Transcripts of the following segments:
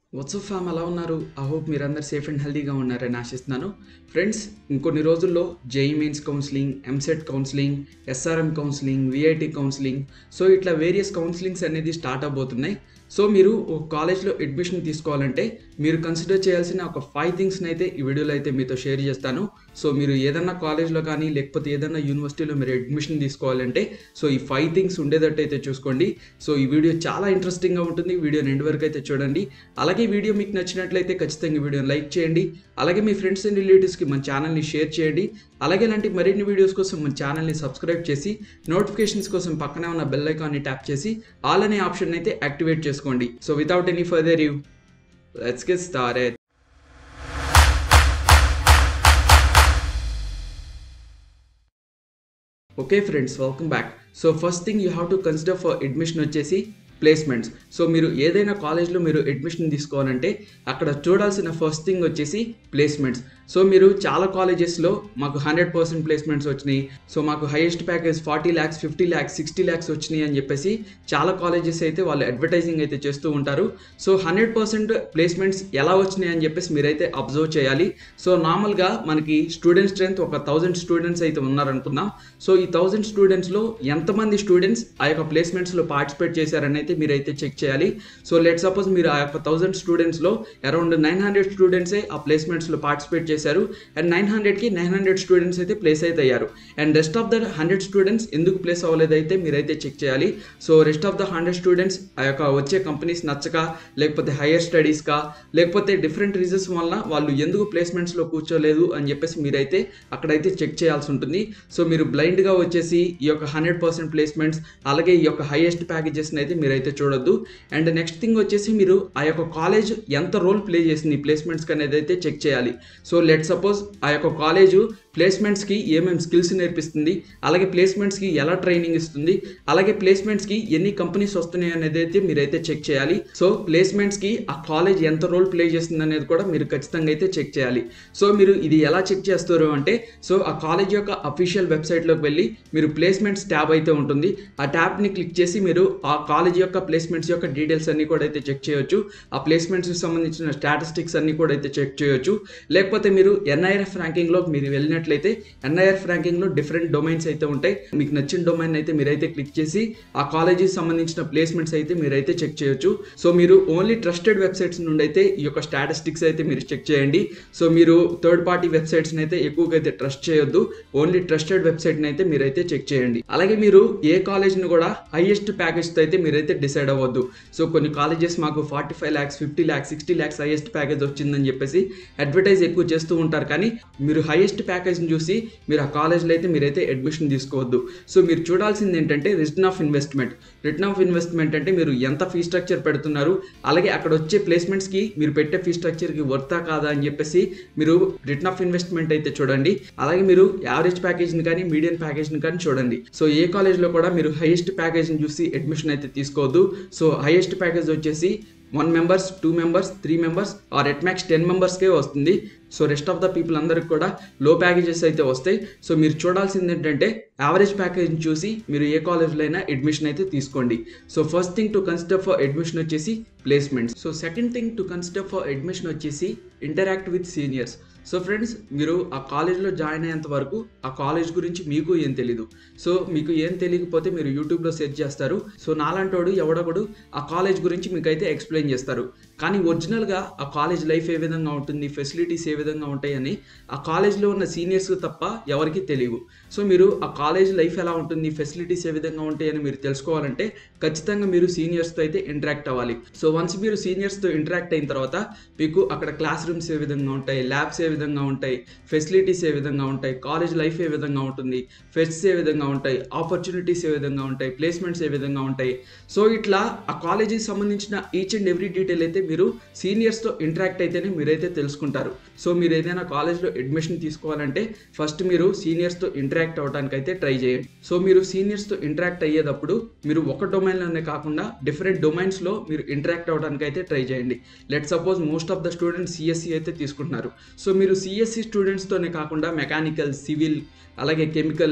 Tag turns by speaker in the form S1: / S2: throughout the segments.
S1: WhatsApp fam ఎలా ఉన్నారు I hope మీరందరూ సేఫ్ అండ్ హెల్తీగా ఉన్నారని ఆశిస్తున్నాను ఫ్రెండ్స్ ఇంకొన్ని రోజుల్లో JEE mains counselling EAMCET counselling SRM counselling VIT counselling so ఇట్లా వేరియస్ కౌన్సిలింగ్స్ అనేది స్టార్ట్ అవబోతున్నాయి సో మీరు ఒక కాలేజ్లో అడ్మిషన్ తీసుకోవాలంటే మీరు కన్సిడర్ చేయాల్సిన ఒక ఫైవ్ థింగ్స్ని అయితే ఈ వీడియోలో అయితే మీతో షేర్ చేస్తాను సో మీరు ఏదన్నా కాలేజ్లో కానీ లేకపోతే ఏదన్నా యూనివర్సిటీలో మీరు అడ్మిషన్ తీసుకోవాలంటే సో ఈ ఫైవ్ థింగ్స్ ఉండేటట్టు అయితే చూసుకోండి సో ఈ వీడియో చాలా ఇంట్రెస్టింగ్గా ఉంటుంది వీడియో ఎండ్ వరకు అయితే చూడండి అలాగే ఈ వీడియో మీకు నచ్చినట్లయితే ఖచ్చితంగా ఈ వీడియోని లైక్ చేయండి అలాగే మీ ఫ్రెండ్స్ అండ్ రిలేటివ్స్కి మన ఛానల్ని షేర్ చేయండి అలాగే ఇలాంటి మరిన్ని వీడియోస్ కోసం మన ఛానల్ని సబ్స్క్రైబ్ చేసి నోటిఫికేషన్స్ కోసం పక్కనే ఉన్న బెల్ ఐకాన్ని ట్యాప్ చేసి ఆల్ అనే ఆప్షన్ అయితే యాక్టివేట్ చేసుకోండి so without any further you let's get started okay friends welcome back so first thing you have to consider for admission వచ్చేసి ప్లేస్మెంట్స్ సో మీరు ఏదైనా కాలేజ్లో మీరు అడ్మిషన్ తీసుకోవాలంటే అక్కడ చూడాల్సిన ఫస్ట్ థింగ్ వచ్చేసి ప్లేస్మెంట్స్ సో మీరు చాలా కాలేజెస్లో మాకు హండ్రెడ్ పర్సెంట్ ప్లేస్మెంట్స్ వచ్చినాయి సో మాకు highest package forty lakhs fifty lakhs sixty lakhs వచ్చినాయి అని చెప్పేసి చాలా కాలేజెస్ అయితే వాళ్ళు అడ్వర్టైజింగ్ అయితే చేస్తూ ఉంటారు సో హండ్రెడ్ పర్సెంట్ ప్లేస్మెంట్స్ ఎలా వచ్చినాయి అని చెప్పేసి మీరైతే అబ్జర్వ్ చేయాలి సో నార్మల్గా మనకి స్టూడెంట్ స్ట్రెంత్ ఒక థౌజండ్ స్టూడెంట్స్ అయితే ఉన్నారనుకుందాం సో ఈ థౌజండ్ స్టూడెంట్స్లో ఎంతమంది స్టూడెంట్స్ ఆ యొక్క ప్లేస్మెంట్స్లో పార్టిసిపేట్ చేశారని అయితే మీరైతే చెక్ చేయాలి సో లెట్ సపోజ్ మీరు ఆ యొక్క థౌజండ్ స్టూడెంట్స్లో అరౌండ్ నైన్ హండ్రెడ్ స్టూడెంట్సే ఆ ప్లేస్మెంట్స్లో పార్టిసిపేట్ చేశారు అండ్ నైన్ హండ్రెడ్కి నైన్ హండ్రెడ్ స్టూడెంట్స్ అయితే ప్లేస్ అయితే అయ్యారు and rest of the hundred students ఎందుకు ప్లేస్ అవ్వలేదు అయితే మీరైతే చెక్ చేయాలి so rest of the hundred students ఆ యొక్క వచ్చే కంపెనీస్ నచ్చక లేకపోతే హైయర్ స్టడీస్కా లేకపోతే డిఫరెంట్ రీజన్స్ వలన వాళ్ళు ఎందుకు ప్లేస్మెంట్స్లో కూర్చోలేదు అని చెప్పేసి మీరైతే అక్కడైతే చెక్ చేయాల్సి ఉంటుంది సో మీరు బ్లైండ్గా వచ్చేసి ఈ యొక్క హండ్రెడ్ పర్సెంట్ ప్లేస్మెంట్స్ అలాగే ఈ యొక్క హైయెస్ట్ ప్యాకేజెస్ని అయితే మీరైతే చూడొద్దు అండ్ నెక్స్ట్ థింగ్ వచ్చేసి మీరు ఆ యొక్క కాలేజ్ ఎంత రోల్ ప్లే చేసింది ప్లేస్మెంట్స్కి అనేది అయితే చెక్ చేయాలి సో లెట్ సపోజ్ ఆ యొక్క కాలేజు ప్లేస్మెంట్స్కి ఏమేమి స్కిల్స్ నేర్పిస్తుంది అలాగే ప్లేస్మెంట్స్కి ఎలా ట్రైనింగ్ ఇస్తుంది అలాగే ప్లేస్మెంట్స్కి ఎన్ని కంపెనీస్ వస్తున్నాయి అనేది అయితే మీరైతే చెక్ చేయాలి సో ప్లేస్మెంట్స్కి ఆ కాలేజ్ ఎంత రోల్ ప్లే చేస్తుంది అనేది కూడా మీరు ఖచ్చితంగా అయితే చెక్ చేయాలి సో మీరు ఇది ఎలా చెక్ చేస్తారు అంటే సో ఆ కాలేజ్ యొక్క అఫీషియల్ వెబ్సైట్లోకి వెళ్ళి మీరు ప్లేస్మెంట్స్ ట్యాబ్ అయితే ఉంటుంది ఆ ట్యాబ్ని క్లిక్ చేసి మీరు ఆ కాలేజ్ యొక్క ప్లేస్మెంట్స్ యొక్క డీటెయిల్స్ అన్ని కూడా అయితే చెక్ చేయొచ్చు ఆ ప్లేస్మెంట్స్కి సంబంధించిన స్టాటిస్టిక్స్ అన్ని కూడా అయితే చెక్ చేయొచ్చు లేకపోతే మీరు ఎన్ఐఆర్ఎఫ్ ర్యాంకింగ్లో మీరు వెళ్ళినట్లయితే ఎన్ఐఆర్ఎఫ్ ర్యాంకింగ్లో డిఫరెంట్ డొమైన్స్ అయితే ఉంటాయి మీకు నచ్చిన డొమైన్ అయితే మీరైతే క్లిక్ చేసి ఆ కాలేజీకి సంబంధించిన ప్లేస్మెంట్స్ అయితే మీరైతే చెక్ చేయొచ్చు సో మీరు ఓన్లీ ట్రస్టెడ్ వెబ్సైట్స్ నుండి అయితే ఈ యొక్క స్టాటిస్టిక్స్ అయితే మీరు చెక్ చేయండి సో మీరు థర్డ్ పార్టీ వెబ్సైట్స్ని అయితే ఎక్కువగా అయితే ట్రస్ట్ చేయొద్దు ఓన్లీ ట్రస్టెడ్ వెబ్సైట్ని అయితే మీరైతే చెక్ చేయండి అలాగే మీరు ఏ కాలేజ్ని కూడా హైయెస్ట్ ప్యాకేజ్తో అయితే మీరైతే డిసైడ్ అవ్వద్దు సో కొన్ని కాలేజెస్ మాకు forty five lakhs fifty lakhs sixty lakhs highest package వచ్చిందని చెప్పేసి అడ్వర్టైజ్ ఎక్కువ చేస్తూ ఉంటారు కానీ మీరు హైయెస్ట్ ప్యాకేజ్ని చూసి మీరు ఆ కాలేజ్లో అయితే మీరైతే అడ్మిషన్ తీసుకోవద్దు సో మీరు చూడాల్సింది ఏంటంటే return of investment return of investment అంటే మీరు ఎంత ఫీ స్ట్రక్చర్ పెడుతున్నారు అలాగే అక్కడ వచ్చే ప్లేస్మెంట్స్కి మీరు పెట్టే ఫీ స్ట్రక్చర్కి వర్తా కాదా అని చెప్పేసి మీరు రిటర్న్ ఆఫ్ ఇన్వెస్ట్మెంట్ అయితే చూడండి అలాగే మీరు యావరేజ్ ప్యాకేజ్ని కానీ మీడియం ప్యాకేజ్ని కానీ చూడండి సో ఏ కాలేజ్లో కూడా మీరు హైయెస్ట్ ప్యాకేజ్ని చూసి అడ్మిషన్ అయితే తీసుకోవద్దు సో హైయెస్ట్ ప్యాకేజ్ వచ్చేసి one members two members three members or at max ten మెంబర్స్కే వస్తుంది so rest of the people అందరికి కూడా లో ప్యాకేజెస్ అయితే వస్తాయి సో మీరు చూడాల్సింది ఏంటంటే యావరేజ్ ప్యాకేజ్ని చూసి మీరు ఏ కాలేజ్లో అయినా అడ్మిషన్ అయితే తీసుకోండి so first thing to consider for admission వచ్చేసి placements so second thing to consider for admission వచ్చేసి interact with seniors so friends మీరు ఆ కాలేజ్లో జాయిన్ అయ్యేంత వరకు ఆ కాలేజ్ గురించి మీకు ఏం తెలీదు సో మీకు ఏం తెలియకపోతే మీరు యూట్యూబ్లో సెర్చ్ చేస్తారు సో నాలాంటోడు ఎవడొకడు ఆ కాలేజ్ గురించి మీకు అయితే ఎక్స్ప్లెయిన్ చేస్తారు కానీ ఒరిజినల్గా ఆ కాలేజ్ లైఫ్ ఏ విధంగా ఉంటుంది ఫెసిలిటీస్ ఏ విధంగా ఉంటాయని ఆ కాలేజ్లో ఉన్న సీనియర్స్ తప్ప ఎవరికి తెలియవు సో మీరు ఆ కాలేజ్ లైఫ్ ఎలా ఉంటుంది ఫెసిలిటీస్ ఏ విధంగా ఉంటాయని మీరు తెలుసుకోవాలంటే ఖచ్చితంగా మీరు సీనియర్స్తో అయితే ఇంటరాక్ట్ అవ్వాలి సో వన్స్ మీరు సీనియర్స్తో ఇంటరాక్ట్ అయిన తర్వాత మీకు అక్కడ క్లాస్ రూమ్స్ ఏ విధంగా ఉంటాయి ల్యాబ్స్ ఏ విధంగా ఉంటాయి ఫెసిలిటీస్ ఏ విధంగా ఉంటాయి కాలేజ్ లైఫ్ ఏ విధంగా ఉంటుంది ఫెస్ట్స్ ఏ విధంగా ఉంటాయి ఆపర్చునిటీస్ ఏ విధంగా ఉంటాయి ప్లేస్మెంట్స్ ఏ విధంగా ఉంటాయి సో ఇట్లా ఆ కాలేజీకి సంబంధించిన ఈచ్ అండ్ ఎవ్రీ డీటెయిల్ అయితే మీరు సీనియర్స్తో ఇంటరాక్ట్ అయితేనే మీరైతే తెలుసుకుంటారు సో మీరు ఏదైనా కాలేజ్లో అడ్మిషన్ తీసుకోవాలంటే ఫస్ట్ మీరు సీనియర్స్తో ఇంటరాక్ట్ అవ్వడానికి అయితే ట్రై చేయండి సో మీరు సీనియర్స్తో ఇంటరాక్ట్ అయ్యేటప్పుడు మీరు ఒక డొమైన్లోనే కాకుండా డిఫరెంట్ డొమైన్స్లో మీరు ఇంటరాక్ట్ అవ్వడానికి అయితే ట్రై చేయండి let suppose most of the students CSC అయితే తీసుకుంటున్నారు సో మీరు సిఎస్సి స్టూడెంట్స్తోనే కాకుండా మెకానికల్ సివిల్ అలాగే కెమికల్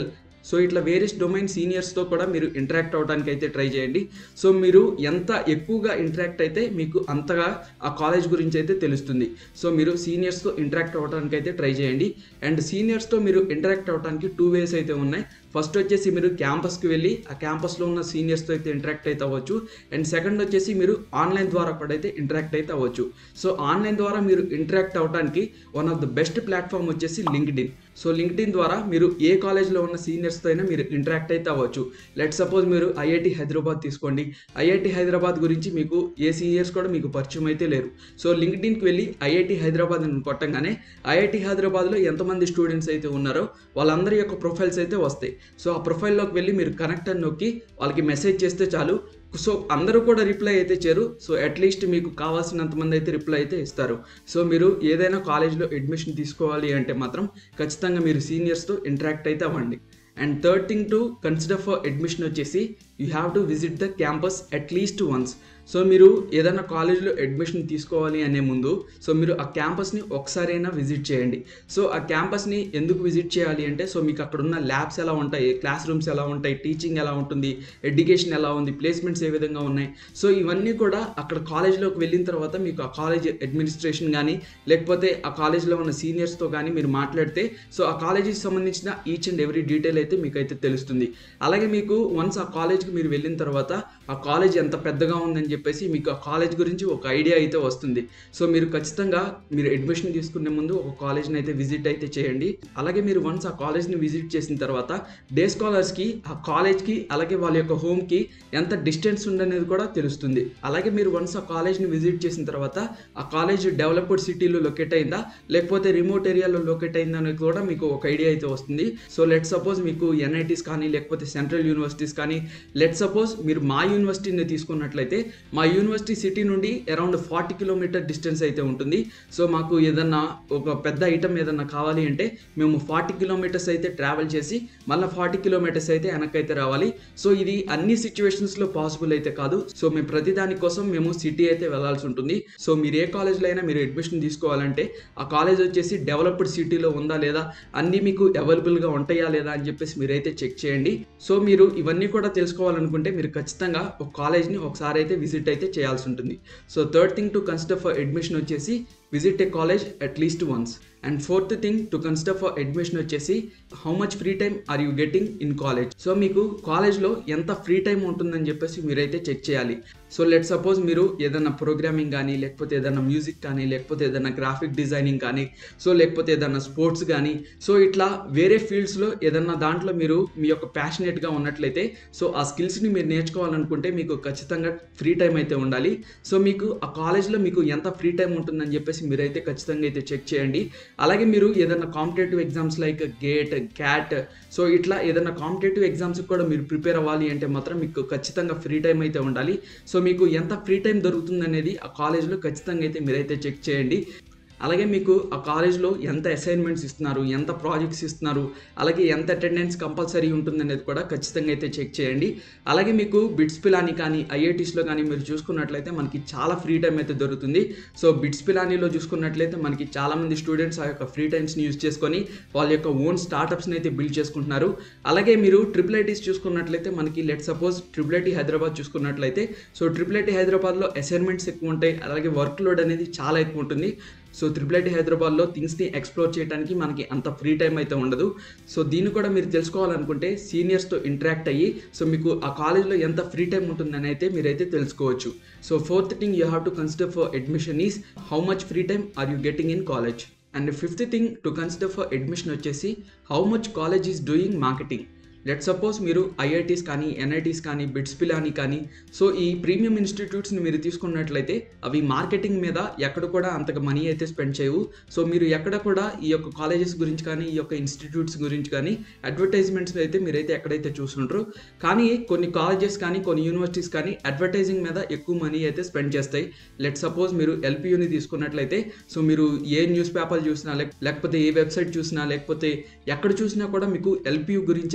S1: సో ఇట్లా వేరియస్ డొమైన్ సీనియర్స్తో కూడా మీరు ఇంటరాక్ట్ అవ్వడానికి అయితే ట్రై చేయండి సో మీరు ఎంత ఎక్కువగా ఇంటరాక్ట్ అయితే మీకు అంతగా ఆ కాలేజ్ గురించి అయితే తెలుస్తుంది సో మీరు సీనియర్స్తో ఇంటరాక్ట్ అవ్వడానికి అయితే ట్రై చేయండి అండ్ సీనియర్స్తో మీరు ఇంటరాక్ట్ అవ్వడానికి టూ వేస్ అయితే ఉన్నాయి ఫస్ట్ వచ్చేసి మీరు క్యాంపస్కి వెళ్ళి ఆ క్యాంపస్లో ఉన్న సీనియర్స్తో అయితే ఇంటరాక్ట్ అయితే అవ్వచ్చు అండ్ సెకండ్ వచ్చేసి మీరు ఆన్లైన్ ద్వారా కూడా అయితే ఇంటరాక్ట్ అయితే అవ్వచ్చు సో ఆన్లైన్ ద్వారా మీరు ఇంటరాక్ట్ అవ్వడానికి one of the best platform వచ్చేసి LinkedIn so LinkedIn ద్వారా మీరు ఏ కాలేజ్లో ఉన్న సీనియర్స్తో అయినా మీరు ఇంటరాక్ట్ అయితే అవ్వచ్చు లెట్ సపోజ్ మీరు ఐఐటి హైదరాబాద్ తీసుకోండి ఐఐటి హైదరాబాద్ గురించి మీకు ఏ సీనియర్స్ కూడా మీకు పరిచయం అయితే లేరు సో లింక్డ్ ఇన్కి వెళ్ళి ఐఐటి హైదరాబాద్ అని కొట్టంగానే ఐఐటి హైదరాబాద్లో ఎంతమంది స్టూడెంట్స్ అయితే ఉన్నారో వాళ్ళందరి యొక్క ప్రొఫైల్స్ అయితే వస్తాయి సో ఆ ప్రొఫైల్లోకి వెళ్ళి మీరు కనెక్ట్ అని నొక్కి వాళ్ళకి మెసేజ్ చేస్తే చాలు సో అందరూ కూడా రిప్లై అయితే చేయరు సో అట్లీస్ట్ మీకు కావాల్సినంత మంది అయితే రిప్లై అయితే ఇస్తారు సో మీరు ఏదైనా కాలేజ్లో అడ్మిషన్ తీసుకోవాలి అంటే మాత్రం ఖచ్చితంగా మీరు సీనియర్స్తో ఇంటరాక్ట్ అయితే అవ్వండి and third thing to consider for admission వచ్చేసి you have to visit the campus at least once so మీరు ఏదైనా కాలేజ్లో అడ్మిషన్ తీసుకోవాలి అనే ముందు సో మీరు ఆ క్యాంపస్ని ఒకసారైనా విజిట్ చేయండి సో ఆ క్యాంపస్ని ఎందుకు విజిట్ చేయాలి అంటే సో మీకు అక్కడ ఉన్న ల్యాబ్స్ ఎలా ఉంటాయి క్లాస్ రూమ్స్ ఎలా ఉంటాయి టీచింగ్ ఎలా ఉంటుంది ఎడ్యుకేషన్ ఎలా ఉంది ప్లేస్మెంట్స్ ఏ విధంగా ఉన్నాయి సో ఇవన్నీ కూడా అక్కడ కాలేజ్లోకి వెళ్ళిన తర్వాత మీకు ఆ కాలేజ్ అడ్మినిస్ట్రేషన్ కానీ లేకపోతే ఆ కాలేజ్లో ఉన్న సీనియర్స్తో కానీ మీరు మాట్లాడితే సో ఆ కాలేజీకి సంబంధించిన ఈచ్ అండ్ ఎవ్రీ డీటెయిల్ అయితే మీకు అయితే తెలుస్తుంది అలాగే మీకు వన్స్ ఆ కాలేజ్కి మీరు వెళ్ళిన తర్వాత ఆ కాలేజ్ ఎంత పెద్దగా ఉందని చెప్పేసి మీకు ఆ కాలేజ్ గురించి ఒక ఐడియా అయితే వస్తుంది సో మీరు ఖచ్చితంగా మీరు అడ్మిషన్ తీసుకునే ముందు ఒక కాలేజ్ని అయితే విజిట్ అయితే చేయండి అలాగే మీరు వన్స్ ఆ కాలేజ్ని విజిట్ చేసిన తర్వాత డే స్కాలర్స్కి ఆ కాలేజ్కి అలాగే వాళ్ళ యొక్క హోమ్కి ఎంత డిస్టెన్స్ ఉండనేది కూడా తెలుస్తుంది అలాగే మీరు వన్స్ ఆ కాలేజ్ని విజిట్ చేసిన తర్వాత ఆ కాలేజ్ డెవలప్డ్ సిటీలో లొకేట్ అయిందా లేకపోతే రిమోట్ ఏరియాలో లొకేట్ అయిందా అనేది కూడా మీకు ఒక ఐడియా అయితే వస్తుంది సో లెట్ సపోజ్ మీకు ఎన్ఐటీస్ కానీ లేకపోతే సెంట్రల్ యూనివర్సిటీస్ కానీ లెట్ సపోజ్ మీరు మా యూనివర్సిటీని తీసుకున్నట్లయితే మా యూనివర్సిటీ సిటీ నుండి అరౌండ్ ఫార్టీ కిలోమీటర్ డిస్టెన్స్ అయితే ఉంటుంది సో మాకు ఏదన్నా ఒక పెద్ద ఐటమ్ ఏదన్నా కావాలి అంటే మేము ఫార్టీ కిలోమీటర్స్ అయితే ట్రావెల్ చేసి మళ్ళీ ఫార్టీ కిలోమీటర్స్ అయితే వెనక్కి అయితే రావాలి సో ఇది అన్ని సిచ్యువేషన్స్లో పాసిబుల్ అయితే కాదు సో మేము ప్రతి దాని కోసం మేము సిటీ అయితే వెళ్ళాల్సి ఉంటుంది సో మీరు ఏ కాలేజ్లో అయినా మీరు అడ్మిషన్ తీసుకోవాలంటే ఆ కాలేజ్ వచ్చేసి డెవలప్డ్ సిటీలో ఉందా లేదా అన్నీ మీకు అవైలబుల్గా ఉంటాయా లేదా అని చెప్పేసి మీరైతే చెక్ చేయండి సో మీరు ఇవన్నీ కూడా తెలుసుకోవాలనుకుంటే మీరు ఖచ్చితంగా ఒక కాలేజ్ని ఒకసారి అయితే విజిట్ అయితే చేయాల్సి ఉంటుంది so third thing to consider for admission వచ్చేసి visit a college at least once and fourth thing to consider for admission వచ్చేసి how much free time are you getting in college so మీకు కాలేజ్లో ఎంత ఫ్రీ టైం ఉంటుందని చెప్పేసి మీరైతే check చేయాలి so let suppose మీరు ఏదైనా ప్రోగ్రామింగ్ కానీ లేకపోతే ఏదైనా మ్యూజిక్ కానీ లేకపోతే ఏదైనా గ్రాఫిక్ డిజైనింగ్ కానీ సో లేకపోతే ఏదైనా స్పోర్ట్స్ కానీ సో ఇట్లా వేరే ఫీల్డ్స్లో ఏదన్నా దాంట్లో మీరు మీ యొక్క ప్యాషనేట్గా ఉన్నట్లయితే సో ఆ స్కిల్స్ని మీరు నేర్చుకోవాలనుకుంటే మీకు ఖచ్చితంగా ఫ్రీ టైం అయితే ఉండాలి సో మీకు ఆ కాలేజ్లో మీకు ఎంత ఫ్రీ టైం ఉంటుందని చెప్పేసి మీరైతే ఖచ్చితంగా అయితే చెక్ చేయండి అలాగే మీరు ఏదైనా competitive exams like GATE CAT so ఇట్లా ఏదైనా కాంపిటేటివ్ ఎగ్జామ్స్కి కూడా మీరు ప్రిపేర్ అవ్వాలి అంటే మాత్రం మీకు ఖచ్చితంగా ఫ్రీ టైం అయితే ఉండాలి సో మీకు ఎంత ఫ్రీ టైం దొరుకుతుంది అనేది ఆ కాలేజ్లో ఖచ్చితంగా అయితే మీరైతే చెక్ చేయండి అలాగే మీకు ఆ కాలేజ్లో ఎంత అసైన్మెంట్స్ ఇస్తున్నారు ఎంత ప్రాజెక్ట్స్ ఇస్తున్నారు అలాగే ఎంత అటెండెన్స్ కంపల్సరీ ఉంటుంది అనేది కూడా ఖచ్చితంగా అయితే చెక్ చేయండి అలాగే మీకు బిట్స్ పిలాని కానీ ఐఐటీస్లో కానీ మీరు చూసుకున్నట్లయితే మనకి చాలా ఫ్రీ టైం అయితే దొరుకుతుంది సో బిట్స్ పిలానీలో చూసుకున్నట్లయితే మనకి చాలామంది స్టూడెంట్స్ ఆ యొక్క ఫ్రీ టైమ్స్ని యూజ్ చేసుకొని వాళ్ళ యొక్క ఓన్ స్టార్టప్స్ని అయితే బిల్డ్ చేసుకుంటున్నారు అలాగే మీరు ట్రిపుల్ ఐటీస్ చూసుకున్నట్లయితే మనకి let suppose triple IT Hyderabad చూసుకున్నట్లయితే సో ట్రిపుల్ ఐటీ హైదరాబాద్లో అసైన్మెంట్స్ ఎక్కువ ఉంటాయి అలాగే వర్క్ లోడ్ అనేది చాలా ఎక్కువ ఉంటుంది సో త్రిపుల్ ఐటీ హైదరాబాద్లో థింగ్స్ని ఎక్స్ప్లోర్ చేయడానికి మనకి అంత ఫ్రీ టైం అయితే ఉండదు సో దీన్ని కూడా మీరు తెలుసుకోవాలనుకుంటే సీనియర్స్తో ఇంటరాక్ట్ అయ్యి సో మీకు ఆ కాలేజ్లో ఎంత ఫ్రీ టైం ఉంటుందని అయితే మీరైతే తెలుసుకోవచ్చు so fourth thing you have to consider for admission is how much free time are you getting in college and fifth thing to consider for admission వచ్చేసి how much college is doing marketing let suppose మీరు IITs కానీ NITs కానీ BITS Pilani కానీ so ఈ premium ఇన్స్టిట్యూట్స్ని మీరు తీసుకున్నట్లయితే అవి marketing మీద ఎక్కడ కూడా అంతగా మనీ అయితే స్పెండ్ చేయవు సో మీరు ఎక్కడ కూడా ఈ యొక్క కాలేజెస్ గురించి కానీ ఈ యొక్క ఇన్స్టిట్యూట్స్ గురించి కానీ అడ్వర్టైజ్మెంట్స్ అయితే మీరైతే ఎక్కడైతే చూస్తుంటారో కానీ కొన్ని కాలేజెస్ కానీ కొన్ని యూనివర్సిటీస్ కానీ అడ్వర్టైజింగ్ మీద ఎక్కువ మనీ అయితే స్పెండ్ చేస్తాయి లెట్ సపోజ్ మీరు ఎల్పియూని తీసుకున్నట్లయితే సో మీరు ఏ న్యూస్ పేపర్ చూసినా లేకపోతే ఏ వెబ్సైట్ చూసినా లేకపోతే ఎక్కడ చూసినా కూడా మీకు ఎల్పియూ గురించి అయితే ఎక్కువ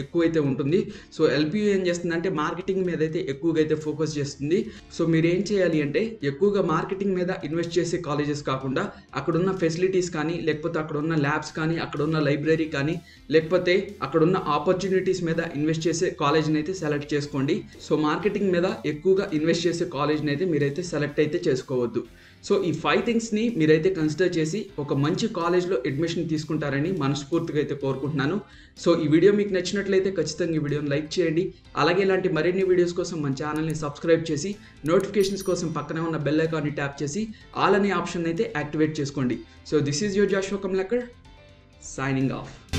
S1: ఎక్కువైతే ఉంటుంది సో ఎల్పియు ఏం చేస్తుందంటే మార్కెటింగ్ మీద అయితే ఎక్కువగా అయితే ఫోకస్ చేస్తుంది సో మీరు ఏం చేయాలి అంటే ఎక్కువగా మార్కెటింగ్ మీద ఇన్వెస్ట్ చేసే కాలేజెస్ కాకుండా అక్కడున్న ఫెసిలిటీస్ కానీ లేకపోతే అక్కడ ఉన్న ల్యాబ్స్ కానీ అక్కడ ఉన్న లైబ్రరీ కానీ లేకపోతే అక్కడ ఉన్న ఆపర్చునిటీస్ మీద ఇన్వెస్ట్ చేసే కాలేజ్ని అయితే సెలెక్ట్ చేసుకోండి సో మార్కెటింగ్ మీద ఎక్కువగా ఇన్వెస్ట్ చేసే కాలేజ్ని అయితే మీరైతే సెలెక్ట్ అయితే చేసుకోవద్దు సో ఈ ఫైవ్ థింగ్స్ని మీరైతే కన్సిడర్ చేసి ఒక మంచి కాలేజ్లో అడ్మిషన్ తీసుకుంటారని మనస్ఫూర్తిగా అయితే కోరుకుంటున్నాను సో ఈ వీడియో మీకు నచ్చినట్లయితే ఖచ్చితంగా ఈ వీడియోని లైక్ చేయండి అలాగే ఇలాంటి మరిన్ని వీడియోస్ కోసం మన ఛానల్ని సబ్స్క్రైబ్ చేసి నోటిఫికేషన్స్ కోసం పక్కనే ఉన్న బెల్ ఐకాన్ని ట్యాప్ చేసి ఆల్ అనే ఆప్షన్ అయితే యాక్టివేట్ చేసుకోండి so this is your Jasho Kamlakar signing of